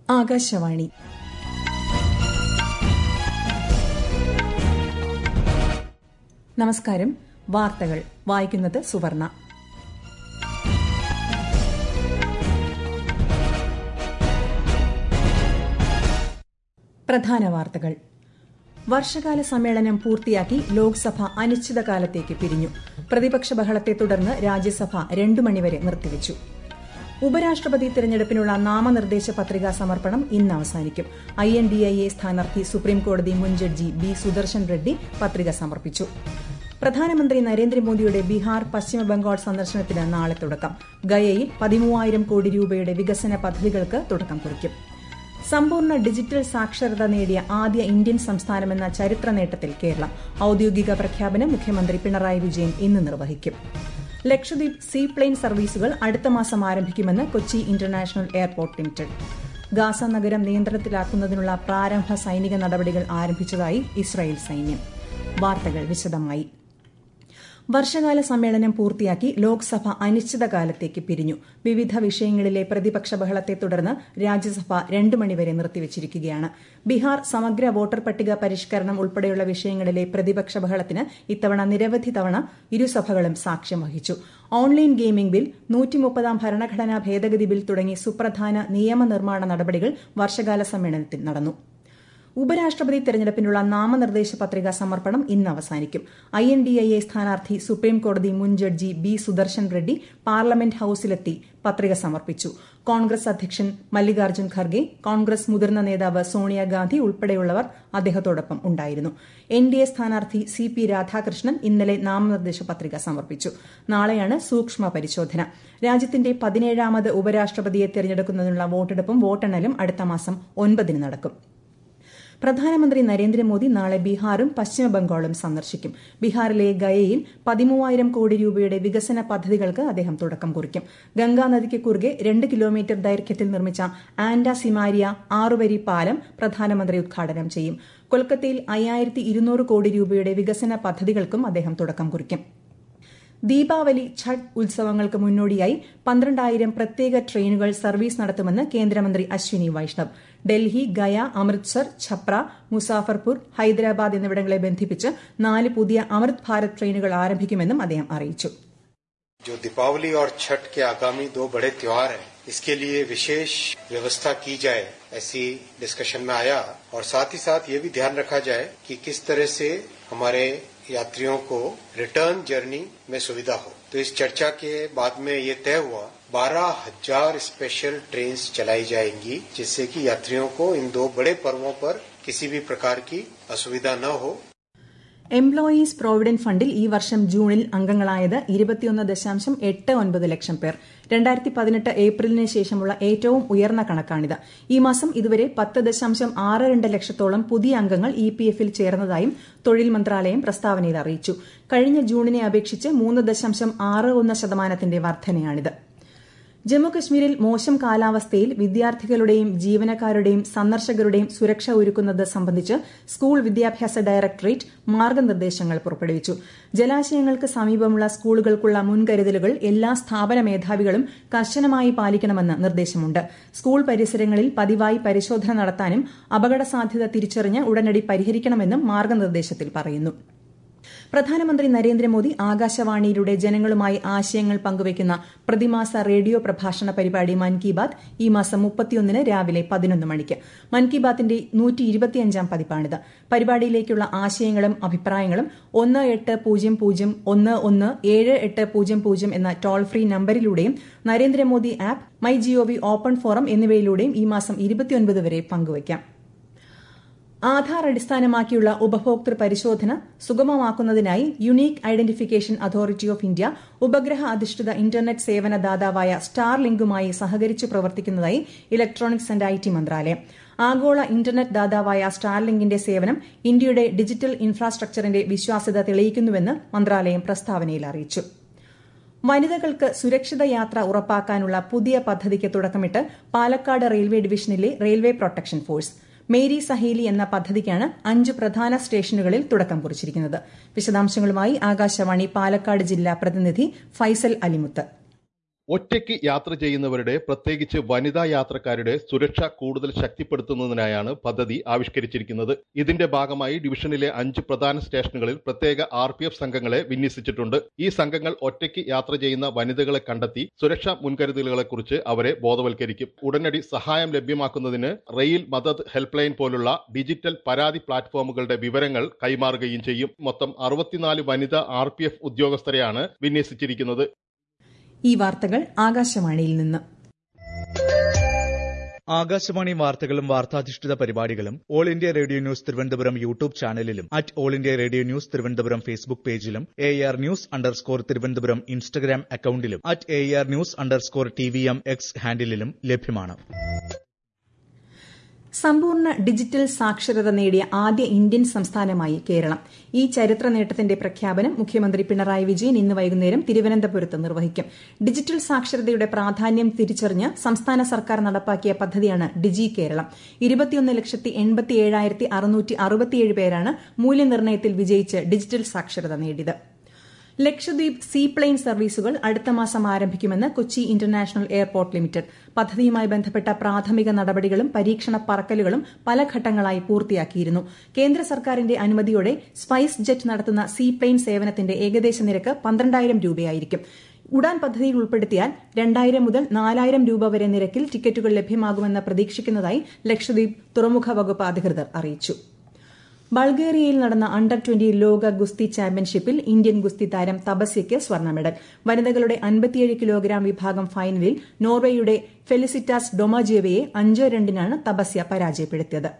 ആകാശവാണി നമസ്കാരം വാർത്തകൾ വായിക്കുന്നത് സുവർണ പ്രധാന വാർത്തകൾ വർഷകാല സമ്മേളനം പൂർത്തിയാക്കി ലോക്സഭ അനിശ്ചിതകാലത്തേക്ക് പിരിഞ്ഞു പ്രതിപക്ഷ ബഹളത്തെ തുടർന്ന് രാജ്യസഭ രണ്ടു മണിവരെ നിർത്തിവച്ചു ഉപരാഷ്ട്രപതി തെരഞ്ഞെടുപ്പിനുള്ള നാമനിർദ്ദേശ പത്രികാ സമർപ്പണം ഇന്ന് അവസാനിക്കും I N D I A സ്ഥാനാർത്ഥി സുപ്രീംകോടതി മുൻ ജഡ്ജി ബി സുദർശൻ റെഡ്ഡി പത്രിക സമർപ്പിച്ചു പ്രധാനമന്ത്രി നരേന്ദ്രമോദിയുടെ ബീഹാർ പശ്ചിമബംഗാൾ സന്ദർശനത്തിന് നാളെ തുടക്കം ഗയയിൽ പതിമൂവായിരം കോടി രൂപയുടെ വികസന പദ്ധതികൾക്ക് തുടക്കം കുറിക്കും സമ്പൂർണ്ണ ഡിജിറ്റൽ സാക്ഷരത നേടിയ ആദ്യ ഇന്ത്യൻ സംസ്ഥാനമെന്ന ചരിത്ര നേട്ടത്തിൽ കേരളം ഔദ്യോഗിക പ്രഖ്യാപനം മുഖ്യമന്ത്രി പിണറായി വിജയൻ ഇന്ന് നിർവഹിക്കും ലക്ഷദ്വീപ് സീപ്ലെയിൻ സർവീസുകൾ അടുത്ത മാസം ആരംഭിക്കുമെന്ന് Kochi international airport limited Gaza നഗരം നിയന്ത്രണത്തിലാക്കുന്നതിനുള്ള പ്രാരംഭ സൈനിക നടപടികൾ ആരംഭിച്ചതായി ഇസ്രായേൽ സൈന്യം വാർത്തകൾ വിശദമായി വർഷകാല സമ്മേളനം പൂർത്തിയാക്കി ലോക്സഭ അനിശ്ചിതകാലത്തേക്ക് പിരിഞ്ഞു വിവിധ വിഷയങ്ങളിലെ പ്രതിപക്ഷ ബഹളത്തെ തുടർന്ന് രാജ്യസഭ രണ്ടു മണിവരെ നിർത്തിവച്ചിരിക്കുകയാണ് ബീഹാർ സമഗ്ര വോട്ടർ പട്ടിക പരിഷ്കരണം ഉൾപ്പെടെയുള്ള വിഷയങ്ങളിലെ പ്രതിപക്ഷ ബഹളത്തിന് ഇത്തവണ നിരവധി തവണ ഇരുസഭകളും സാക്ഷ്യം വഹിച്ചു ഓൺലൈൻ ഗെയിമിംഗ് ബിൽ നൂറ്റിമുപ്പതാം ഭരണഘടനാ ഭേദഗതി ബിൽ തുടങ്ങി സുപ്രധാന നിയമനിർമ്മാണ നടപടികൾ വർഷകാല സമ്മേളനത്തിൽ നടന്നു ഉപരാഷ്ട്രപതി തെരഞ്ഞെടുപ്പിനുള്ള നാമനിർദ്ദേശ പത്രികാ സമർപ്പണം ഇന്ന് അവസാനിക്കും I N D I A സ്ഥാനാർത്ഥി സുപ്രീംകോടതി മുൻ judge B Sudershan Reddy parliament ഹൌസിലെത്തി പത്രിക സമർപ്പിച്ചു കോൺഗ്രസ് അധ്യക്ഷൻ മല്ലികാർജ്ജുൻ ഖർഗെ കോൺഗ്രസ് മുതിർന്ന നേതാവ് സോണിയാഗാന്ധി ഉൾപ്പെടെയുള്ളവർ അദ്ദേഹത്തോടൊപ്പം ഉണ്ടായിരുന്നു എൻ ഡി എ സ്ഥാനാർത്ഥി സി പി രാധാകൃഷ്ണൻ ഇന്നലെ നാമനിർദ്ദേശ പത്രിക സമർപ്പിച്ചു നാളെയാണ് സൂക്ഷ്മ പരിശോധന രാജ്യത്തിന്റെ പതിനേഴാമത് ഉപരാഷ്ട്രപതിയെ തെരഞ്ഞെടുക്കുന്നതിനുള്ള വോട്ടെടുപ്പും വോട്ടെണ്ണലും അടുത്ത മാസം ഒൻപതിന് നടക്കും പ്രധാനമന്ത്രി നരേന്ദ്രമോദി നാളെ ബീഹാറും പശ്ചിമബംഗാളും സന്ദർശിക്കും ബീഹാറിലെ ഗയയിൽ പതിമൂവായിരം കോടി രൂപയുടെ വികസന പദ്ധതികൾക്ക് അദ്ദേഹം തുടക്കം കുറിക്കും ഗംഗാനദിക്ക് കുറുകെ രണ്ട് കിലോമീറ്റർ ദൈർഘ്യത്തിൽ നിർമ്മിച്ച ആൻഡ സിമാരിയ ആറുവരി പാലം പ്രധാനമന്ത്രി ഉദ്ഘാടനം ചെയ്യും കൊൽക്കത്തയിൽ അയ്യായിരത്തി ഇരുന്നൂറ് കോടി രൂപയുടെ വികസന പദ്ധതികൾക്കും അദ്ദേഹം തുടക്കം കുറിക്കും ദീപാവലി ഛഠ് ഉത്സവങ്ങൾക്ക് മുന്നോടിയായി പന്ത്രണ്ടായിരം പ്രത്യേക ട്രെയിനുകൾ സർവീസ് നടത്തുമെന്ന് കേന്ദ്രമന്ത്രി അശ്വിനി വൈഷ്ണവ് ഡൽഹി ഗയ അമൃത്സർ ഛപ്ര മുസാഫർപൂർ ഹൈദരാബാദ് എന്നിവിടങ്ങളെ ബന്ധിപ്പിച്ച് നാല് പുതിയ അമൃത് ഭാരത് ട്രെയിനുകൾ ആരംഭിക്കുമെന്നും അദ്ദേഹം അറിയിച്ചു जो दीपावली और छठ के आगामी दो बड़े त्योहार हैं इसके लिए विशेष व्यवस्था की जाए ऐसी डिस्कशन में आया और साथ ही साथ ये भी ध्यान रखा जाए कि किस तरह से हमारे यात्रियों को रिटर्न जर्नी में सुविधा हो तो इस चर्चा के बाद में ये तय हुआ बारह हजार स्पेशल ट्रेन चलाई जाएंगी जिससे कि यात्रियों को इन दो बड़े पर्वों पर किसी भी प्रकार की असुविधा न हो എംപ്ലോയീസ് പ്രോവിഡന്റ് ഫണ്ടിൽ ഈ വർഷം ജൂണിൽ അംഗങ്ങളായത് ഇരുപത്തിയൊന്ന് ദശാംശം എട്ട് ഒൻപത് ലക്ഷം പേർ രണ്ടായിരത്തി പതിനെട്ട് ഏപ്രിലിന് ശേഷമുള്ള ഏറ്റവും ഉയർന്ന കണക്കാണിത് ഈ മാസം ഇതുവരെ പത്ത് ദശാംശം ആറ് രണ്ട് ലക്ഷത്തോളം പുതിയ അംഗങ്ങൾ ഇ പി എഫിൽ ചേർന്നതായും തൊഴിൽ മന്ത്രാലയം പ്രസ്താവനയിൽ അറിയിച്ചു കഴിഞ്ഞ ജൂണിനെ അപേക്ഷിച്ച് മൂന്ന് ദശാംശം ആറ് ഒന്ന് ശതമാനത്തിന്റെ വർധനയാണിത് ജമ്മുകശ്മീരിൽ മോശം കാലാവസ്ഥയിൽ വിദ്യാർത്ഥികളുടെയും ജീവനക്കാരുടെയും സന്ദർശകരുടെയും സുരക്ഷ ഒരുക്കുന്നത് സംബന്ധിച്ച് സ്കൂൾ വിദ്യാഭ്യാസ ഡയറക്ടറേറ്റ് മാർഗനിർദ്ദേശങ്ങൾ പുറപ്പെടുവിച്ചു ജലാശയങ്ങൾക്ക് സമീപമുള്ള സ്കൂളുകൾക്കുള്ള മുൻകരുതലുകൾ എല്ലാ സ്ഥാപന മേധാവികളും കർശനമായി പാലിക്കണമെന്ന് നിർദ്ദേശമുണ്ട് സ്കൂൾ പരിസരങ്ങളിൽ പതിവായി പരിശോധന നടത്താനും അപകട സാധ്യത തിരിച്ചറിഞ്ഞ് ഉടനടി പരിഹരിക്കണമെന്നും മാർഗനിർദ്ദേശത്തിൽ പറയുന്നു പ്രധാനമന്ത്രി നരേന്ദ്രമോദി ആകാശവാണിയിലൂടെ ജനങ്ങളുമായി ആശയങ്ങൾ പങ്കുവയ്ക്കുന്ന പ്രതിമാസ റേഡിയോ പ്രഭാഷണ പരിപാടി മൻ കി ബാത് ഈ മാസം മുപ്പത്തിയൊന്നിന് രാവിലെ പതിനൊന്ന് മണിക്ക് മൻ കി ബാത്തിന്റെ നൂറ്റി ഇരുപത്തിയഞ്ചാം പതിപ്പാണിത് പരിപാടിയിലേക്കുള്ള ആശയങ്ങളും അഭിപ്രായങ്ങളും ഒന്ന് എട്ട് പൂജ്യം പൂജ്യം ഒന്ന് ഒന്ന് ഏഴ് എട്ട് പൂജ്യം പൂജ്യം എന്ന ടോൾ ഫ്രീ നമ്പരിലൂടെയും Narendra Modi app my GOV open forum എന്നിവയിലൂടെയും ഈ മാസം ഇരുപത്തിയൊൻപത് വരെ പങ്കുവയ്ക്കാം ആധാർ അടിസ്ഥാനമാക്കിയുള്ള ഉപഭോക്തൃ പരിശോധന സുഗമമാക്കുന്നതിനായി unique identification authority of India ഉപഗ്രഹ അധിഷ്ഠിത ഇന്റർനെറ്റ് സേവന ദാതാവായ സ്റ്റാർ ലിങ്കുമായി സഹകരിച്ചു പ്രവർത്തിക്കുന്നതായി ഇലക്ട്രോണിക്സ് ആന്റ് ഐ ടി മന്ത്രാലയം ആഗോള ഇന്റർനെറ്റ് ദാതാവായ സ്റ്റാർലിങ്കിന്റെ സേവനം ഇന്ത്യയുടെ ഡിജിറ്റൽ ഇൻഫ്രാസ്ട്രക്ചറിന്റെ വിശ്വാസ്യത തെളിയിക്കുന്നുവെന്ന് മന്ത്രാലയം പ്രസ്താവനയിൽ അറിയിച്ചു വനിതകൾക്ക് സുരക്ഷിത യാത്ര ഉറപ്പാക്കാനുള്ള പുതിയ പദ്ധതിക്ക് തുടക്കമിട്ട് പാലക്കാട് റെയിൽവേ ഡിവിഷനിലെ railway protection force Meri Saheli എന്ന പദ്ധതിക്കാണ് അഞ്ച് പ്രധാന സ്റ്റേഷനുകളിൽ തുടക്കം കുറിച്ചിരിക്കുന്നത് വിശദാംശങ്ങളുമായി ആകാശവാണി പാലക്കാട് ജില്ലാ പ്രതിനിധി ഫൈസൽ അലിമുത്ത് ഒറ്റയ്ക്ക് യാത്ര ചെയ്യുന്നവരുടെ പ്രത്യേകിച്ച് വനിതാ യാത്രക്കാരുടെ സുരക്ഷ കൂടുതൽ ശക്തിപ്പെടുത്തുന്നതിനായാണ് പദ്ധതി ആവിഷ്കരിച്ചിരിക്കുന്നത് ഇതിന്റെ ഭാഗമായി ഡിവിഷനിലെ അഞ്ച് പ്രധാന സ്റ്റേഷനുകളിൽ പ്രത്യേക ആർ പി എഫ് സംഘങ്ങളെ വിന്യസിച്ചിട്ടുണ്ട് ഈ സംഘങ്ങൾ ഒറ്റയ്ക്ക് യാത്ര ചെയ്യുന്ന വനിതകളെ കണ്ടെത്തി സുരക്ഷാ മുൻകരുതലുകളെക്കുറിച്ച് അവരെ ബോധവൽക്കരിക്കും ഉടനടി സഹായം ലഭ്യമാക്കുന്നതിന് റെയിൽ മദത് ഹെൽപ്പ് ലൈൻ പോലുള്ള ഡിജിറ്റൽ പരാതി പ്ലാറ്റ്ഫോമുകളുടെ വിവരങ്ങൾ കൈമാറുകയും ചെയ്യും മൊത്തം അറുപത്തിനാല് വനിതാ ആർ പി എഫ് ഉദ്യോഗസ്ഥരെയാണ് വിന്യസിച്ചിരിക്കുന്നത് ഈ വാർത്തകൾ ആകാശവാണിയിൽ നിന്ന് ആകാശവാണി വാർത്തകളും വാർത്താധിഷ്ഠിത പരിപാടികളും all India radio news Thiruvananthapuram YouTube ചാനലിലും at all India radio news Thiruvananthapuram Facebook പേജിലും A R news underscore Thiruvananthapuram Instagram അക്കൌണ്ടിലും at A R news underscore T V M X ഹാൻഡിലും ലഭ്യമാണ് സമ്പൂർണ്ണ ഡിജിറ്റൽ സാക്ഷരത നേടിയ ആദ്യ ഇന്ത്യൻ സംസ്ഥാനമായി കേരളം ഈ ചരിത്ര നേട്ടത്തിന്റെ പ്രഖ്യാപനം മുഖ്യമന്ത്രി പിണറായി വിജയൻ ഇന്ന് വൈകുന്നേരം തിരുവനന്തപുരത്ത് നിർവഹിക്കും ഡിജിറ്റൽ സാക്ഷരതയുടെ പ്രാധാന്യം തിരിച്ചറിഞ്ഞ് സംസ്ഥാന സർക്കാർ നടപ്പാക്കിയ പദ്ധതിയാണ് ഡിജി കേരളം ഇരുപത്തിയൊന്ന് ലക്ഷത്തി എൺപത്തി ഏഴായിരത്തി അറുന്നൂറ്റി അറുപത്തിയേഴ് പേരാണ് മൂല്യനിർണ്ണയത്തിൽ വിജയിച്ച് ഡിജിറ്റൽ സാക്ഷരത നേടിയത് ലക്ഷദ്വീപ് സീപ്ലെയിൻ സർവീസുകൾ അടുത്ത മാസം ആരംഭിക്കുമെന്ന് കൊച്ചി ഇന്റർനാഷണൽ എയർപോർട്ട് ലിമിറ്റഡ് പദ്ധതിയുമായി ബന്ധപ്പെട്ട പ്രാഥമിക നടപടികളും പരീക്ഷണ പറക്കലുകളും പല ഘട്ടങ്ങളായി പൂർത്തിയാക്കിയിരുന്നു കേന്ദ്ര സർക്കാരിന്റെ അനുമതിയോടെ സ്പൈസ് ജെറ്റ് നടത്തുന്ന സീപ്ലെയിൻ സേവനത്തിന്റെ ഏകദേശ നിരക്ക് പന്ത്രണ്ടായിരം രൂപയായിരിക്കും ഉഡാൻ പദ്ധതിയിൽ ഉൾപ്പെടുത്തിയാൽ രണ്ടായിരം മുതൽ നാലായിരം രൂപ വരെ നിരക്കിൽ ടിക്കറ്റുകൾ ലഭ്യമാകുമെന്ന് പ്രതീക്ഷിക്കുന്നതായി ലക്ഷദ്വീപ് തുറമുഖ വകുപ്പ് അധികൃതർ അറിയിച്ചു ബൾഗേറിയയിൽ നടന്ന അണ്ടർ ട്വന്റി ലോക ഗുസ്തി ചാമ്പ്യൻഷിപ്പിൽ ഇന്ത്യൻ ഗുസ്തി താരം തപസ്യയ്ക്ക് സ്വർണ്ണ മെഡൽ വനിതകളുടെ അൻപത്തിയേഴ് കിലോഗ്രാം വിഭാഗം ഫൈനലിൽ നോർവേയുടെ ഫെലിസിറ്റാസ് ഡൊമാജിയവയെ അഞ്ച് രണ്ടിനാണ് തപസ്യ പരാജയപ്പെടുത്തിയത്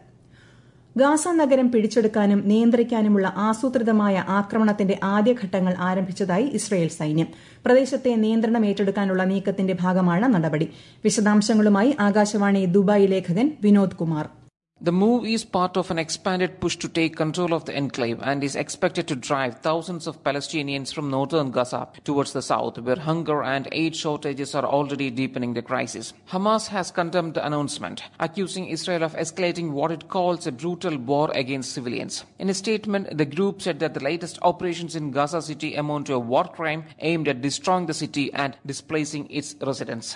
ഗാസ നഗരം പിടിച്ചെടുക്കാനും നിയന്ത്രിക്കാനുമുള്ള ആസൂത്രിതമായ ആക്രമണത്തിന്റെ ആദ്യഘട്ടങ്ങൾ ആരംഭിച്ചതായി ഇസ്രയേൽ സൈന്യം പ്രദേശത്തെ നിയന്ത്രണം ഏറ്റെടുക്കാനുള്ള നീക്കത്തിന്റെ ഭാഗമാണ് നടപടി വിശദാംശങ്ങളുമായി ആകാശവാണി ദുബായ് ലേഖകൻ Vinod Kumar The move is part of an expanded push to take control of the enclave and is expected to drive thousands of Palestinians from northern Gaza towards the south, where hunger and aid shortages are already deepening the crisis. Hamas has condemned the announcement, accusing Israel of escalating what it calls a brutal war against civilians. In a statement, the group said that the latest operations in Gaza City amount to a war crime aimed at destroying the city and displacing its residents.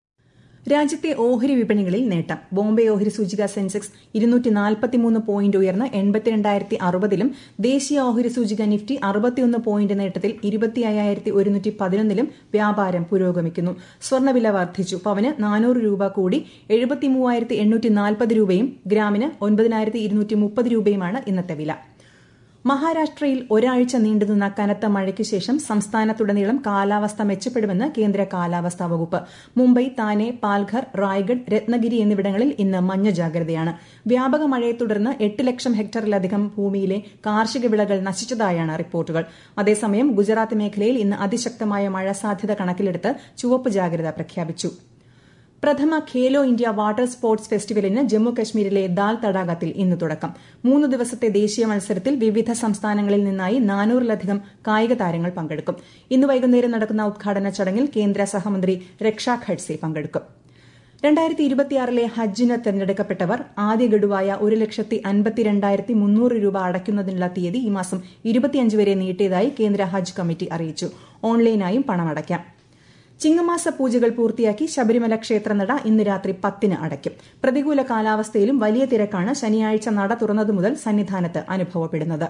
രാജ്യത്തെ ഓഹരി വിപണികളിൽ നേട്ടം ബോംബെ ഓഹരി സൂചിക Sensex ഇരുന്നൂറ്റി നാൽപ്പത്തിമൂന്ന് point ഉയർന്ന് എൺപത്തിരണ്ടായിരത്തി അറുപതിലും ദേശീയ ഓഹരി സൂചിക നിഫ്റ്റി അറുപത്തിയൊന്ന് പോയിന്റ് നേട്ടത്തിൽ ഇരുപത്തി അയ്യായിരത്തി ഒരുന്നൂറ്റി പതിനൊന്നിലും വ്യാപാരം പുരോഗമിക്കുന്നു സ്വർണ്ണവില വർദ്ധിച്ചു പവന് നാനൂറ് രൂപ കൂടി എഴുപത്തി മൂവായിരത്തി എണ്ണൂറ്റി നാൽപ്പത് രൂപയും ഗ്രാമിന് ഒൻപതിനായിരത്തി ഇരുന്നൂറ്റി മുപ്പത് രൂപയുമാണ് ഇന്നത്തെ വില മഹാരാഷ്ട്രയിൽ ഒരാഴ്ച നീണ്ടുനിന്ന കനത്ത മഴയ്ക്ക് ശേഷം സംസ്ഥാനത്തുടനീളം കാലാവസ്ഥ മെച്ചപ്പെടുമെന്ന് കേന്ദ്ര കാലാവസ്ഥാ വകുപ്പ് മുംബൈ താനെ പാൽഘർ റായ്ഗഡ് രത്നഗിരി എന്നിവിടങ്ങളിൽ ഇന്ന് മഞ്ഞ ജാഗ്രതയാണ് വ്യാപക മഴയെ തുടർന്ന് എട്ട് ലക്ഷം ഹെക്ടറിലധികം ഭൂമിയിലെ കാർഷിക വിളകൾ നശിച്ചതായാണ് റിപ്പോർട്ടുകൾ അതേസമയം ഗുജറാത്ത് മേഖലയിൽ ഇന്ന് അതിശക്തമായ മഴ സാധ്യത കണക്കിലെടുത്ത് ചുവപ്പ് ജാഗ്രത പ്രഖ്യാപിച്ചു പ്രഥമ ഖേലോ ഇന്ത്യ വാട്ടർ സ്പോർട്സ് ഫെസ്റ്റിവലിന് ജമ്മു കശ്മീരിലെ ദാൽ തടാകത്തിൽ ഇന്ന് തുടക്കം മൂന്ന് ദിവസത്തെ ദേശീയ മത്സരത്തിൽ വിവിധ സംസ്ഥാനങ്ങളിൽ നിന്നായി നാനൂറിലധികം കായിക താരങ്ങൾ പങ്കെടുക്കും ഇന്ന് വൈകുന്നേരം നടക്കുന്ന ഉദ്ഘാടന ചടങ്ങിൽ കേന്ദ്ര സഹമന്ത്രി രക്ഷാ ഖഡ്സെ പങ്കെടുക്കും രണ്ടായിരത്തി ഇരുപത്തിയാറിലെ ഹജ്ജിന് തെരഞ്ഞെടുക്കപ്പെട്ടവർ ആദ്യ ഗഡുവായ ഒരു ലക്ഷത്തി അൻപത്തിരണ്ടായിരത്തി മുന്നൂറ് രൂപ അടയ്ക്കുന്നതിനുള്ള തീയതി ഈ മാസം ഇരുപത്തിയഞ്ച് വരെ നീട്ടിയതായി കേന്ദ്ര ഹജ്ജ് കമ്മിറ്റി അറിയിച്ചു ഓൺലൈനായും പണമടയ്ക്കാം ചിങ്ങമാസ പൂജകൾ പൂർത്തിയാക്കി ശബരിമല ക്ഷേത്രനട ഇന്ന് രാത്രി പത്തിന് അടയ്ക്കും പ്രതികൂല കാലാവസ്ഥയിലും വലിയ തിരക്കാണ് ശനിയാഴ്ച നട തുറന്നതു മുതൽ സന്നിധാനത്ത് അനുഭവപ്പെടുന്നത്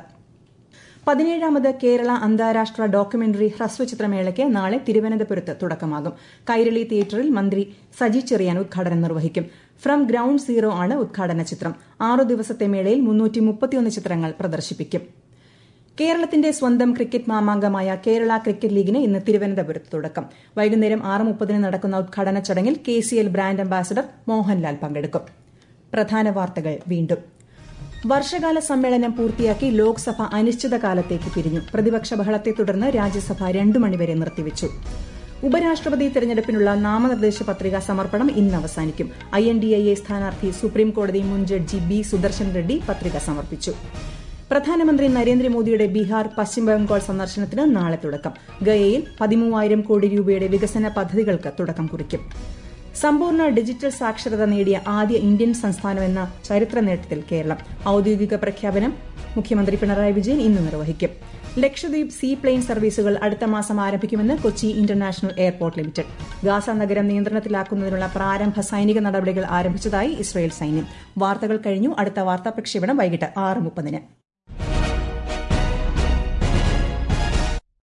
പതിനേഴാമത് കേരള അന്താരാഷ്ട്ര ഡോക്യുമെന്ററി ഹ്രസ്വചിത്രമേളയ്ക്ക് നാളെ തിരുവനന്തപുരത്ത് തുടക്കമാകും കൈരളി തിയേറ്ററിൽ മന്ത്രി സജി ചെറിയാൻ ഉദ്ഘാടനം നിർവഹിക്കും ഫ്രം ഗ്രൌണ്ട് സീറോ ആണ് ഉദ്ഘാടന ചിത്രം ആറു ദിവസത്തെ മേളയിൽ മുന്നൂറ്റി മുപ്പത്തിയൊന്ന് ചിത്രങ്ങൾ പ്രദർശിപ്പിക്കും കേരളത്തിന്റെ സ്വന്തം ക്രിക്കറ്റ് മാമാങ്കമായ കേരള ക്രിക്കറ്റ് ലീഗിന് ഇന്ന് തിരുവനന്തപുരത്ത് തുടക്കം വൈകുന്നേരം ആറ് മുപ്പതിന് നടക്കുന്ന ഉദ്ഘാടന ചടങ്ങിൽ K C L brand ambassador Mohanlal പങ്കെടുക്കും പ്രധാന വാർത്തകൾ വീണ്ടും വർഷകാല സമ്മേളനം പൂർത്തിയാക്കി ലോക്സഭ അനിശ്ചിതകാലത്തേക്ക് പിരിഞ്ഞു പ്രതിപക്ഷ ബഹളത്തെ തുടർന്ന് രാജ്യസഭ രണ്ടു മണിവരെ നിർത്തിവച്ചു ഉപരാഷ്ട്രപതി തെരഞ്ഞെടുപ്പിനുള്ള നാമനിർദ്ദേശ പത്രിക സമർപ്പണം ഇന്ന് അവസാനിക്കും I N D I A സ്ഥാനാർത്ഥി സുപ്രീംകോടതി മുൻ ജഡ്ജി ബി സുദർശൻ റെഡ്ഡി പത്രിക സമർപ്പിച്ചു പ്രധാനമന്ത്രി നരേന്ദ്രമോദിയുടെ ബീഹാർ പശ്ചിമബംഗാൾ സന്ദർശനത്തിന് നാളെ തുടക്കം ഗയയിൽ പതിമൂവായിരം കോടി രൂപയുടെ വികസന പദ്ധതികൾക്ക് തുടക്കം കുറിക്കും സമ്പൂർണ്ണ ഡിജിറ്റൽ സാക്ഷരത നേടിയ ആദ്യ ഇന്ത്യൻ സംസ്ഥാനമെന്ന ചരിത്ര നേട്ടത്തിൽ കേരളം ഔദ്യോഗിക പ്രഖ്യാപനം മുഖ്യമന്ത്രി പിണറായി വിജയൻ ഇന്ന് നിർവഹിക്കും ലക്ഷദ്വീപ് സീ പ്ലെയിൻ സർവീസുകൾ അടുത്ത മാസം ആരംഭിക്കുമെന്ന് Kochi international airport limited Gaza നഗരം നിയന്ത്രണത്തിലാക്കുന്നതിനുള്ള പ്രാരംഭ സൈനിക നടപടികൾ ആരംഭിച്ചതായി ഇസ്രായേൽ സൈന്യം വാർത്തകൾ കഴിഞ്ഞു അടുത്ത വാർത്താ പ്രക്ഷേപണം വൈകിട്ട് ആറ് മുപ്പതിന്